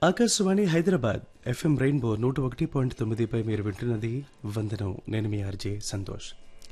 Akashvani Hyderabad FM rainbow నూట ఒకటి point తొమ్మిదిపై మీరు వింటున్నది వందనం నేను మీ ఆర్జే సంతోష్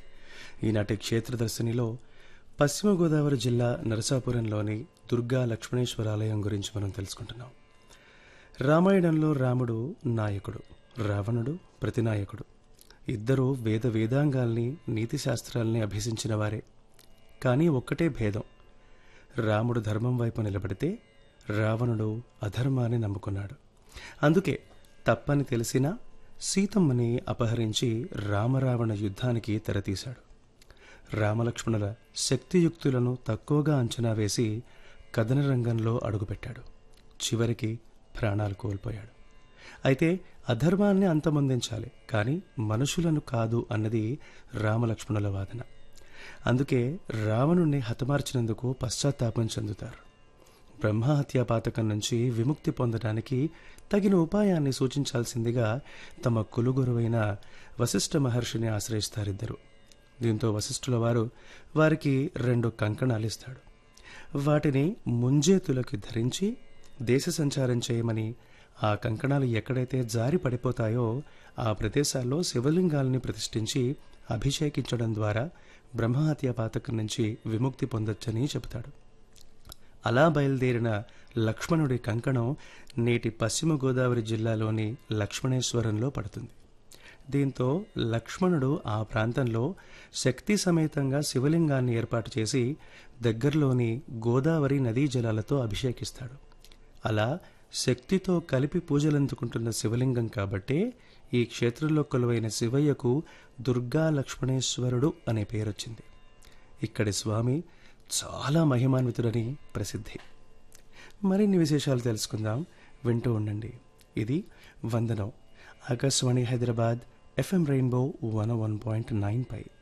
ఈనాటి క్షేత్రదర్శినిలో పశ్చిమ గోదావరి జిల్లా నరసాపురంలోని దుర్గా లక్ష్మణేశ్వర ఆలయం గురించి మనం తెలుసుకుంటున్నాం రామాయణంలో రాముడు నాయకుడు రావణుడు ప్రతినాయకుడు ఇద్దరూ వేద వేదాంగాల్ని నీతి శాస్త్రాల్ని అభ్యసించిన వారే కానీ ఒక్కటే భేదం రాముడు ధర్మం వైపు నిలబడితే రావణుడు అధర్మాన్ని నమ్ముకున్నాడు అందుకే తప్పని తెలిసినా సీతమ్మని అపహరించి రామరావణ యుద్ధానికి తెరతీశాడు రామలక్ష్మణుల శక్తియుక్తులను తక్కువగా అంచనా వేసి కథన రంగంలో అడుగుపెట్టాడు చివరికి ప్రాణాలు కోల్పోయాడు అయితే అధర్మాన్ని అంతమొందించాలి కానీ మనుషులను కాదు అన్నది రామలక్ష్మణుల వాదన అందుకే రావణుణ్ణి హతమార్చినందుకు పశ్చాత్తాపం చెందుతారు బ్రహ్మహత్యా పాతకం నుంచి విముక్తి పొందడానికి తగిన ఉపాయాన్ని సూచించాల్సిందిగా తమ కులుగురువైన వశిష్ఠ మహర్షిని ఆశ్రయిస్తారిద్దరు దీంతో వశిష్ఠుల వారు వారికి రెండు కంకణాలిస్తాడు వాటిని ముంజేతులకి ధరించి దేశ సంచారం చేయమని ఆ కంకణాలు ఎక్కడైతే జారి పడిపోతాయో ఆ ప్రదేశాల్లో శివలింగాల్ని ప్రతిష్ఠించి అభిషేకించడం ద్వారా బ్రహ్మహత్య పాతకం నుంచి విముక్తి పొందొచ్చని చెబుతాడు అలా బయలుదేరిన లక్ష్మణుడి కంకణం నేటి పశ్చిమ గోదావరి జిల్లాలోని లక్ష్మణేశ్వరంలో పడుతుంది దీంతో లక్ష్మణుడు ఆ ప్రాంతంలో శక్తి సమేతంగా శివలింగాన్ని ఏర్పాటు చేసి దగ్గరలోని గోదావరి నదీ జలాలతో అభిషేకిస్తాడు అలా శక్తితో కలిపి పూజలందుకుంటున్న శివలింగం కాబట్టే ఈ క్షేత్రంలో కొలువైన శివయ్యకు దుర్గా లక్ష్మణేశ్వరుడు అనే పేరొచ్చింది ఇక్కడి స్వామి చాలా మహిమాన్వితుడని ప్రసిద్ధి మరిన్ని విశేషాలు తెలుసుకుందాం వింటూ ఉండండి ఇది వందనం Akashvani Hyderabad FM rainbow one one point nine పై